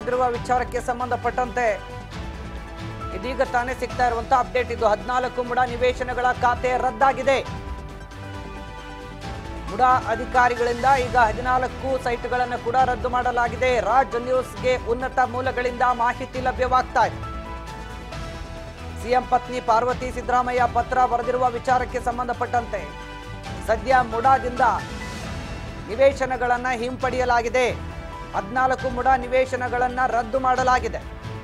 ಇರುವ ವಿಚಾರಕ್ಕೆ ಸಂಬಂಧಪಟ್ಟಂತೆ ಇದೀಗ ತಾನೇ ಸಿಗ್ತಾ ಇರುವಂತ ಅಪ್ಡೇಟ್ ಇದು ಹದಿನಾಲ್ಕು ಮುಡ ನಿವೇಶನಗಳ ಖಾತೆ ರದ್ದಾಗಿದೆ ಮುಡ ಅಧಿಕಾರಿಗಳಿಂದ ಈಗ ಹದಿನಾಲ್ಕು ಸೈಟ್ಗಳನ್ನು ಕೂಡ ರದ್ದು ಮಾಡಲಾಗಿದೆ ರಾಜ್ ನ್ಯೂಸ್ಗೆ ಉನ್ನತ ಮೂಲಗಳಿಂದ ಮಾಹಿತಿ ಲಭ್ಯವಾಗ್ತಾ ಇದೆ ಸಿಎಂ ಪತ್ನಿ ಪಾರ್ವತಿ ಸಿದ್ದರಾಮಯ್ಯ ಪತ್ರ ಬರೆದಿರುವ ವಿಚಾರಕ್ಕೆ ಸಂಬಂಧಪಟ್ಟಂತೆ ಸದ್ಯ ಮುಡಾದಿಂದ ನಿವೇಶನಗಳನ್ನ ಹಿಂಪಡೆಯಲಾಗಿದೆ ಹದಿನಾಲ್ಕು ಮುಡ ನಿವೇಶನಗಳನ್ನ ರದ್ದು ಮಾಡಲಾಗಿದೆ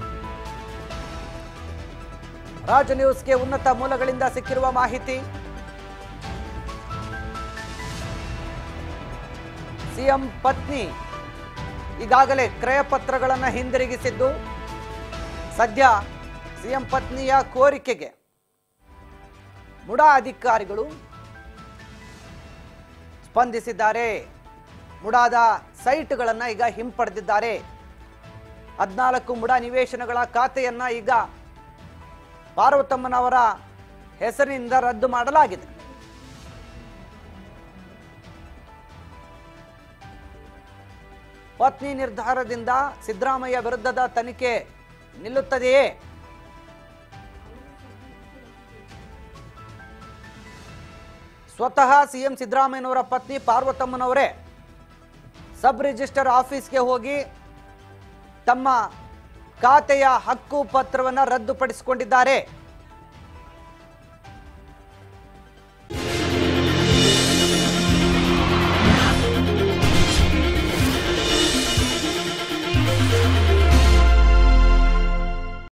ರಾಜ್ ನ್ಯೂಸ್ಗೆ ಉನ್ನತ ಮೂಲಗಳಿಂದ ಸಿಕ್ಕಿರುವ ಮಾಹಿತಿ ಸಿಎಂ ಪತ್ನಿ ಈಗಾಗಲೇ ಕ್ರಯ ಪತ್ರಗಳನ್ನು ಹಿಂದಿರುಗಿಸಿದ್ದು ಸದ್ಯ ಸಿಎಂ ಪತ್ನಿಯ ಕೋರಿಕೆಗೆ ಮುಡಾ ಅಧಿಕಾರಿಗಳು ಸ್ಪಂದಿಸಿದ್ದಾರೆ ಮುಡಾದ ಸೈಟ್ಗಳನ್ನು ಈಗ ಹಿಂಪಡೆದಿದ್ದಾರೆ ಹದಿನಾಲ್ಕು ಮುಡಾ ನಿವೇಶನಗಳ ಖಾತೆಯನ್ನ ಈಗ ಪಾರ್ವತಮ್ಮನವರ ಹೆಸರಿನಿಂದ ರದ್ದು ಮಾಡಲಾಗಿದೆ ಪತ್ನಿ ನಿರ್ಧಾರದಿಂದ ಸಿದ್ದರಾಮಯ್ಯ ವಿರುದ್ಧದ ತನಿಖೆ ನಿಲ್ಲುತ್ತದೆಯೇ ಸ್ವತಃ ಸಿಎಂ ಸಿದ್ದರಾಮಯ್ಯನವರ ಪತ್ನಿ ಪಾರ್ವತಮ್ಮನವರೇ ಸಬ್ ರಿಜಿಸ್ಟರ್ ಆಫೀಸ್ಗೆ ಹೋಗಿ ತಮ್ಮ ಖಾತೆಯ ಹಕ್ಕು ಪತ್ರವನ್ನು ರದ್ದುಪಡಿಸಿಕೊಂಡಿದ್ದಾರೆ